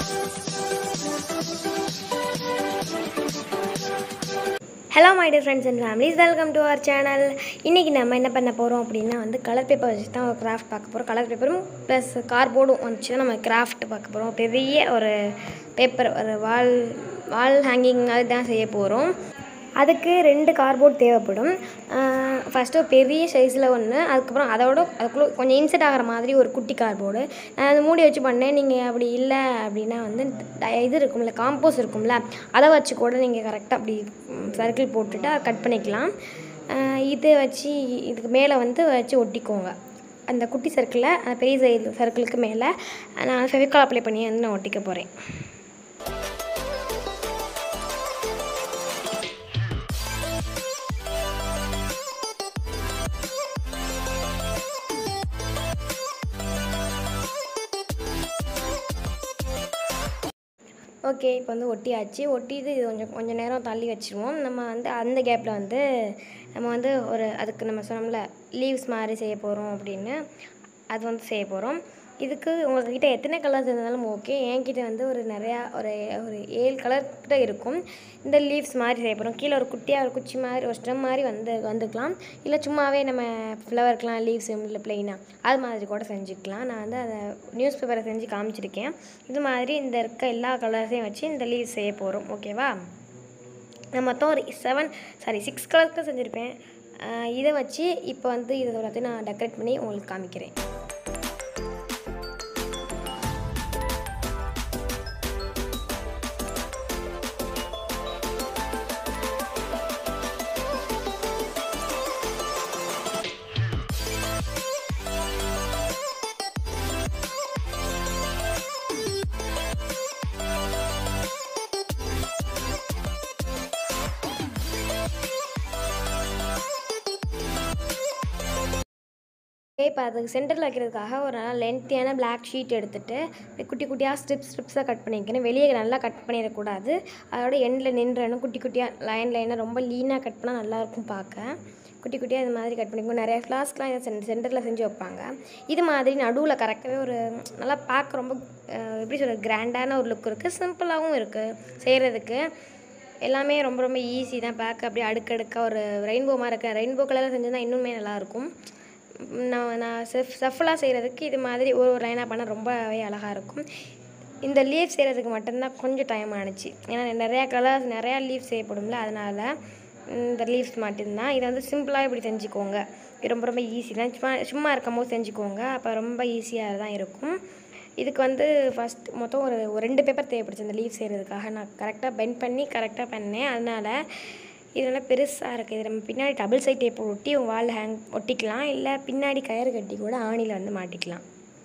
hello my dear friends and families welcome to our channel இன்றைக்கி நம்ம என்ன பண்ண போகிறோம் அப்படின்னா வந்து கலர் பேப்பர் வச்சு தான் ஒரு கிராஃப்ட் பார்க்க போகிறோம் கலர் பேப்பரும் ப்ளஸ் கார்போர்டும் வந்துச்சு தான் நம்ம கிராஃப்ட் பார்க்க போகிறோம் பெரிய ஒரு பேப்பர் ஒரு வால் வால் ஹேங்கிங் அது தான் செய்ய போகிறோம் அதுக்கு ரெண்டு கார்போர்ட் தேவைப்படும் ஃபஸ்ட்டு பெரிய சைஸில் ஒன்று அதுக்கப்புறம் அதோட அதுக்குள்ளே கொஞ்சம் இன்செட் ஆகிற மாதிரி ஒரு குட்டி கார்போர்டு நான் அந்த மூடி வச்சு பண்ணேன் நீங்கள் அப்படி இல்லை அப்படின்னா வந்து ட- இது இருக்கும்ல காம்போஸ் இருக்கும்ல அதை வச்சு கூட நீங்கள் கரெக்டாக அப்படி சர்க்கிள் போட்டுட்டு அதை கட் பண்ணிக்கலாம் ஆஹ் இது வச்சு இதுக்கு மேலே வந்து வச்சு ஒட்டிக்கோங்க அந்த குட்டி சர்க்கிளை அந்த பெரிய சைடு சர்க்கிளுக்கு மேலே நான் ஃபெவிகால் அப்ளை பண்ணி வந்து நான் ஒட்டிக்க போகிறேன் ஓகே இப்போ வந்து ஒட்டியாச்சு ஒட்டிட்டு இது கொஞ்சம் கொஞ்சம் நேரம் தள்ளி வச்சுருவோம் நம்ம வந்து அந்த கேப்பில் வந்து நம்ம வந்து ஒரு அதுக்கு நம்ம சொன்னோம்ல லீவ்ஸ் மாதிரி செய்ய போகிறோம் அப்படின்னு அது வந்து செய்ய போகிறோம் இதுக்கு உங்கள்கிட்ட எத்தனை கலர்ஸ் இருந்தாலும் ஓகே என்கிட்ட வந்து ஒரு நிறையா ஒரு ஒரு ஏழு கலர் கிட்ட இருக்கும் இந்த லீவ்ஸ் மாதிரி செய்ய போகிறோம் கீழே ஒரு குட்டியாக ஒரு குச்சி மாதிரி ஒரு ஸ்டெம் மாதிரி வந்து வந்துக்கலாம் இல்லை சும்மாவே நம்ம ஃப்ளவருக்கெலாம் லீவ்ஸ் இல்லை ப்ளைனாக அது மாதிரி கூட செஞ்சுக்கலாம் நான் வந்து அதை நியூஸ் பேப்பரை செஞ்சு காமிச்சிருக்கேன் இது மாதிரி இந்த இருக்க எல்லா கலர்ஸையும் வச்சு இந்த லீவ்ஸ் செய்ய போகிறோம் ஓகேவா நான் மொத்தம் ஒரு செவன் சாரி சிக்ஸ் கலர்ஸ் தான் செஞ்சுருப்பேன் ஆஹ் இதை வச்சு இப்போ வந்து இதை எல்லாத்தையும் நான் டெக்கரேட் பண்ணி உங்களுக்கு காமிக்கிறேன் இப்போ அதுக்கு சென்டரில் வைக்கிறதுக்காக ஒரு நல்லா லென்த்தியான பிளாக் ஷீட் எடுத்துட்டு இப்படி குட்டி குட்டியாக ஸ்ட்ரிப்ஸ் ஸ்ட்ரிப்ஸாக கட் பண்ணிக்கிறேன் வெளியே நல்லா கட் பண்ணிடக்கூடாது அதோட எண்டில் நின்றணும் குட்டி குட்டியாக லைன் லைனாக ரொம்ப லீனாக கட் பண்ணால் நல்லாயிருக்கும் பார்க்க குட்டி குட்டியாக இது மாதிரி கட் பண்ணிக்கணும் நிறைய ஃப்ளாஸ்க்லாம் இதை சென் சென்டரில் செஞ்சு வைப்பாங்க இது மாதிரி நடுவில் கரெக்டாகவே ஒரு நல்லா பார்க்க ரொம்ப அஹ், எப்படி சொல்கிறது கிராண்டான ஒரு லுக் இருக்குது சிம்பிளாகவும் இருக்குது செய்கிறதுக்கு எல்லாமே ரொம்ப ரொம்ப ஈஸி தான் பார்க்க அப்படியே அடுக்கடுக்காக ஒரு ரெயின்போ மாதிரி இருக்கு ரெயின்போ கலரில் செஞ்சதுனா இன்னுமே நல்லாயிருக்கும் நான் நான் செஃப் செஃப்லாம் செய்கிறதுக்கு இது மாதிரி ஒரு ஒரு லைனாக பண்ணால் ரொம்பவே அழகாக இருக்கும் இந்த லீவ் செய்கிறதுக்கு மட்டும்தான் கொஞ்சம் டைம் ஆணுச்சு ஏன்னா நிறையா கலர்ஸ் நிறையா லீவ் செய்யப்படும்ல அதனால் இந்த லீவ்ஸ் மட்டும்தான் இதை வந்து சிம்பிளாக இப்படி செஞ்சுக்கோங்க இது ரொம்ப ரொம்ப ஈஸி தான் சும்மா சும்மா இருக்கும் போது செஞ்சுக்கோங்க அப்போ ரொம்ப ஈஸியாக தான் இருக்கும் இதுக்கு வந்து ஃபஸ்ட் மொத்தம் ஒரு ஒரு ரெண்டு பேப்பர் தேவைப்படுச்சு இந்த லீவ் செய்கிறதுக்காக நான் கரெக்டாக பெண்ட் பண்ணி கரெக்டாக பண்ணேன் அதனால் இது நல்லா பெருசாக இருக்குது இது நம்ம பின்னாடி டபுள் சைட் டேப் ஒட்டி வால் ஹேங் ஒட்டிக்கலாம் இல்லை பின்னாடி கயிறு கட்டி கூட ஆணியில் வந்து மாட்டிக்கலாம்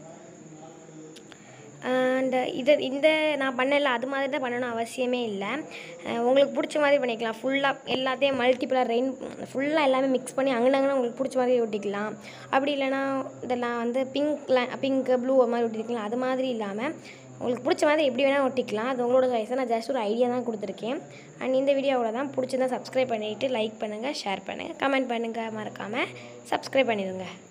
அண்ட் இது இந்த நான் பண்ணல அது மாதிரி தான் பண்ணணும் அவசியமே இல்லை அஹ் உங்களுக்கு பிடிச்ச மாதிரி பண்ணிக்கலாம் ஃபுல்லாக எல்லாத்தையும் மல்டிப்புளாக ரெயின் ஃபுல்லாக எல்லாமே மிக்ஸ் பண்ணி அங்கனங்கன்னா உங்களுக்கு பிடிச்ச மாதிரி ஒட்டிக்கலாம் அப்படி இல்லைன்னா இதெல்லாம் வந்து பிங்க் பிங்க் ப்ளூ மாதிரி ஒட்டிக்கலாம் அது மாதிரி இல்லாமல் உங்களுக்கு பிடிச்ச மாதிரி எப்படி வேணால் ஒட்டிக்கலாம் அது உங்களோட சாய்ஸை நான் ஜஸ்ட் ஒரு ஐடியா தான் கொடுத்துருக்கேன் அண்ட் இந்த வீடியோவில் தான் பிடிச்சிருந்தா சப்ஸ்கிரைப் பண்ணிவிட்டு லைக் பண்ணுங்கள் ஷேர் பண்ணுங்கள் கமெண்ட் பண்ணுங்கள் மறக்காமல் சப்ஸ்கிரைப் பண்ணிடுங்க